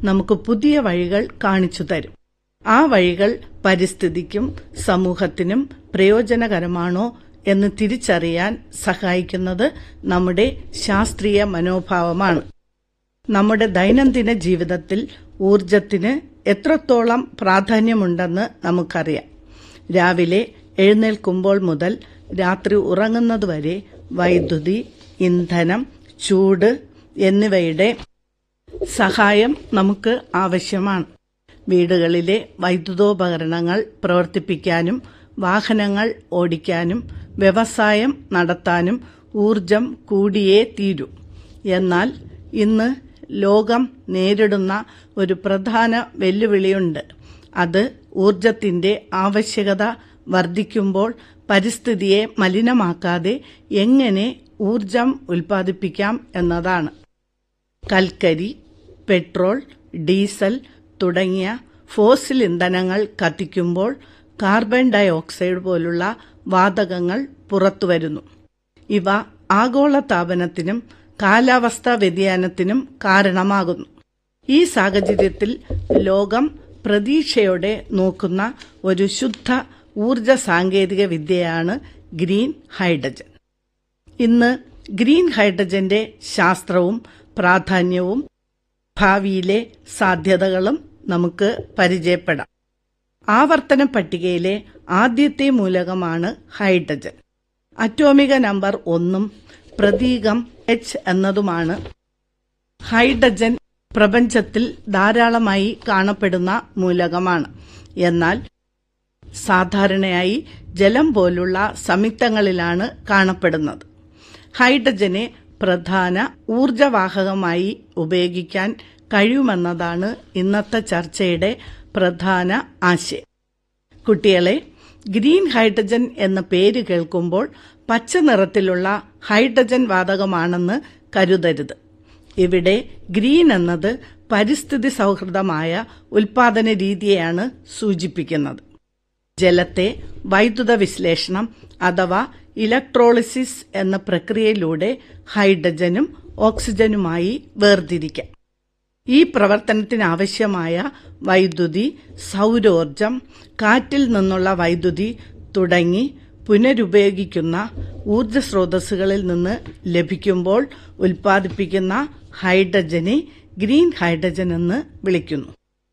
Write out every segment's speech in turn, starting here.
നമുക്ക് പുതിയ വഴികൾ കാണിച്ചു തരും ആ വഴികൾ പരിസ്ഥിതിക്കും സമൂഹത്തിനും പ്രയോജനകരമാണോ എന്ന് തിരിച്ചറിയാൻ സഹായിക്കുന്നത് നമ്മുടെ ശാസ്ത്രീയ മനോഭാവമാണ് നമ്മുടെ ദൈനംദിന ജീവിതത്തിൽ ഊർജത്തിന് എത്രത്തോളം പ്രാധാന്യമുണ്ടെന്ന് നമുക്കറിയാം രാവിലെ എഴുന്നേൽക്കുമ്പോൾ മുതൽ രാത്രി ഉറങ്ങുന്നതുവരെ വൈദ്യുതി ഇന്ധനം ചൂട് എന്നിവയുടെ സഹായം നമുക്ക് ആവശ്യമാണ് വീടുകളിലെ വൈദ്യുതോപകരണങ്ങൾ പ്രവർത്തിപ്പിക്കാനും വാഹനങ്ങൾ ഓടിക്കാനും വ്യവസായം നടത്താനും ഊർജം കൂടിയേ തീരൂ എന്നാൽ ഇന്ന് ലോകം നേരിടുന്ന ഒരു പ്രധാന വെല്ലുവിളിയുണ്ട് അത് ഊർജത്തിന്റെ ആവശ്യകത വർദ്ധിക്കുമ്പോൾ പരിസ്ഥിതിയെ മലിനമാക്കാതെ എങ്ങനെ ഊർജം ഉൽപ്പാദിപ്പിക്കാം എന്നതാണ് കൽക്കരി പെട്രോൾ ഡീസൽ തുടങ്ങിയ ഫോസിൽ ഇന്ധനങ്ങൾ കത്തിക്കുമ്പോൾ കാർബൺ ഡൈ ഓക്സൈഡ് പോലുള്ള വാതകങ്ങൾ പുറത്തുവരുന്നു ഇവ ആഗോളതാപനത്തിനും കാലാവസ്ഥാ വ്യതിയാനത്തിനും കാരണമാകുന്നു ഈ സാഹചര്യത്തിൽ ലോകം പ്രതീക്ഷയോടെ നോക്കുന്ന ഒരു ശുദ്ധ ഊർജ സാങ്കേതിക വിദ്യയാണ് ഗ്രീൻ ഹൈഡ്രജൻ ഇന്ന് ഗ്രീൻ ഹൈഡ്രജന്റെ ശാസ്ത്രവും പ്രാധാന്യവും ഭാവിയിലെ സാധ്യതകളും നമുക്ക് പരിചയപ്പെടാം ആവർത്തന പട്ടികയിലെ ആദ്യത്തെ മൂലകമാണ് ഹൈഡ്രജൻ അറ്റോമിക നമ്പർ ഒന്നും പ്രതീകം എച്ച് എന്നതുമാണ് ഹൈഡ്രജൻ പ്രപഞ്ചത്തിൽ ധാരാളമായി കാണപ്പെടുന്ന മൂലകമാണ് എന്നാൽ സാധാരണയായി ജലം പോലുള്ള സംയുക്തങ്ങളിലാണ് കാണപ്പെടുന്നത് ഹൈഡ്രജനെ പ്രധാന ഊർജവാഹകമായി ഉപയോഗിക്കാൻ കഴിയുമെന്നതാണ് ഇന്നത്തെ ചർച്ചയുടെ പ്രധാന ആശയം കുട്ടികളെ ഗ്രീൻ ഹൈഡ്രജൻ എന്ന പേര് കേൾക്കുമ്പോൾ പച്ച നിറത്തിലുള്ള ഹൈഡ്രജൻ വാതകമാണെന്ന് കരുതരുത് ഇവിടെ ഗ്രീൻ എന്നത് പരിസ്ഥിതി സൗഹൃദമായ ഉൽപാദന രീതിയെയാണ് സൂചിപ്പിക്കുന്നത് ജലത്തെ വൈദ്യുത വിശ്ലേഷണം അഥവാ ഇലക്ട്രോളിസിസ് എന്ന പ്രക്രിയയിലൂടെ ഹൈഡ്രജനും ഓക്സിജനുമായി വേർതിരിക്കാം ഈ പ്രവർത്തനത്തിനാവശ്യമായ വൈദ്യുതി സൗരോർജം കാറ്റിൽ നിന്നുള്ള വൈദ്യുതി തുടങ്ങി പുനരുപയോഗിക്കുന്ന ഊർജ സ്രോതസ്സുകളിൽ നിന്ന് ലഭിക്കുമ്പോൾ ഉൽപ്പാദിപ്പിക്കുന്ന ഹൈഡ്രജനെ ഗ്രീൻ ഹൈഡ്രജൻ എന്ന് വിളിക്കുന്നു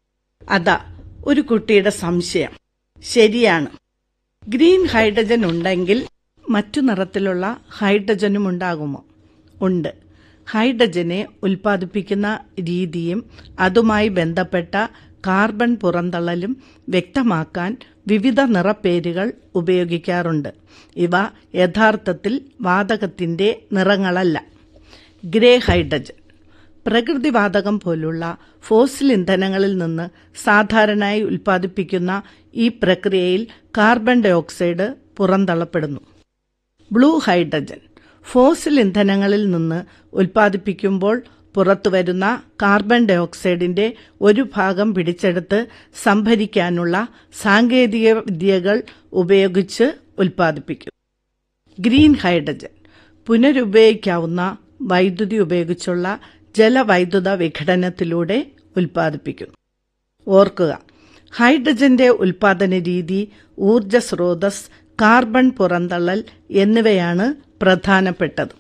അതാ ഒരു കുട്ടിയുടെ സംശയം ശരിയാണ് ഗ്രീൻ ഹൈഡ്രജൻ ഉണ്ടെങ്കിൽ മറ്റു നിറത്തിലുള്ള ഹൈഡ്രജനും ഉണ്ടാകുമോ ഉണ്ട് ഹൈഡ്രജനെ ഉൽപ്പാദിപ്പിക്കുന്ന രീതിയും അതുമായി ബന്ധപ്പെട്ട കാർബൺ പുറന്തള്ളലും വ്യക്തമാക്കാൻ വിവിധ നിറപ്പേരുകൾ ഉപയോഗിക്കാറുണ്ട് ഇവ യഥാർത്ഥത്തിൽ വാതകത്തിന്റെ നിറങ്ങളല്ല ഗ്രേ ഹൈഡ്രജൻ പ്രകൃതിവാതകം പോലുള്ള ഫോസിൽ ഇന്ധനങ്ങളിൽ നിന്ന് സാധാരണയായി ഉൽപ്പാദിപ്പിക്കുന്ന ഈ പ്രക്രിയയിൽ കാർബൺ ഡൈ ഓക്സൈഡ് പുറന്തള്ളപ്പെടുന്നു ബ്ലൂ ഹൈഡ്രജൻ ഫോസിൽ ഇന്ധനങ്ങളിൽ നിന്ന് ഉൽപ്പാദിപ്പിക്കുമ്പോൾ പുറത്തുവരുന്ന കാർബൺ ഡൈ ഓക്സൈഡിന്റെ ഒരു ഭാഗം പിടിച്ചെടുത്ത് സംഭരിക്കാനുള്ള സാങ്കേതിക വിദ്യകൾ ഉപയോഗിച്ച് ഉൽപ്പാദിപ്പിക്കും ഗ്രീൻ ഹൈഡ്രജൻ പുനരുപയോഗിക്കാവുന്ന വൈദ്യുതി ഉപയോഗിച്ചുള്ള ജലവൈദ്യുത വിഘടനത്തിലൂടെ ഉൽപ്പാദിപ്പിക്കുന്നു ഓർക്കുക ഹൈഡ്രജന്റെ ഉൽപാദന രീതി ഊർജ സ്രോതസ് കാർബൺ പുറന്തള്ളൽ എന്നിവയാണ് പ്രധാനപ്പെട്ടത്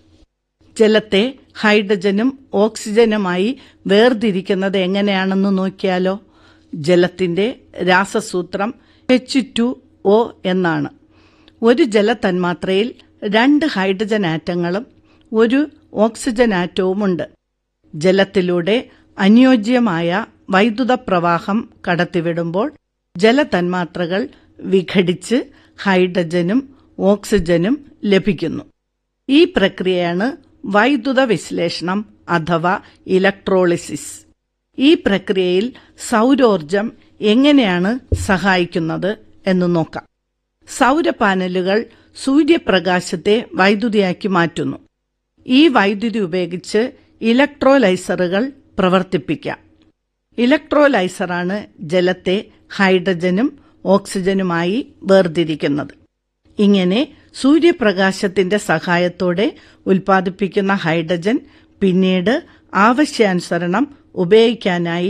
ജലത്തെ ഹൈഡ്രജനും ഓക്സിജനുമായി വേർതിരിക്കുന്നത് എങ്ങനെയാണെന്ന് നോക്കിയാലോ ജലത്തിന്റെ രാസസൂത്രം എച്ച് ടു ഒ എന്നാണ് ഒരു ജലതന്മാത്രയിൽ രണ്ട് ഹൈഡ്രജൻ ആറ്റങ്ങളും ഒരു ഓക്സിജൻ ആറ്റവുമുണ്ട് ജലത്തിലൂടെ അനുയോജ്യമായ വൈദ്യുത പ്രവാഹം കടത്തിവിടുമ്പോൾ ജലതന്മാത്രകൾ വിഘടിച്ച് ഹൈഡ്രജനും ഓക്സിജനും ലഭിക്കുന്നു ഈ പ്രക്രിയയാണ് വൈദ്യുത വിശ്ലേഷണം അഥവാ ഇലക്ട്രോളിസിസ് ഈ പ്രക്രിയയിൽ സൗരോർജം എങ്ങനെയാണ് സഹായിക്കുന്നത് എന്ന് നോക്കാം സൗരപാനലുകൾ സൂര്യപ്രകാശത്തെ വൈദ്യുതിയാക്കി മാറ്റുന്നു ഈ വൈദ്യുതി ഉപയോഗിച്ച് ഇലക്ട്രോലൈസറുകൾ പ്രവർത്തിപ്പിക്കാം ഇലക്ട്രോലൈസറാണ് ജലത്തെ ഹൈഡ്രജനും ഓക്സിജനുമായി വേർതിരിക്കുന്നത് ഇങ്ങനെ സൂര്യപ്രകാശത്തിന്റെ സഹായത്തോടെ ഉൽപ്പാദിപ്പിക്കുന്ന ഹൈഡ്രജൻ പിന്നീട് ആവശ്യാനുസരണം ഉപയോഗിക്കാനായി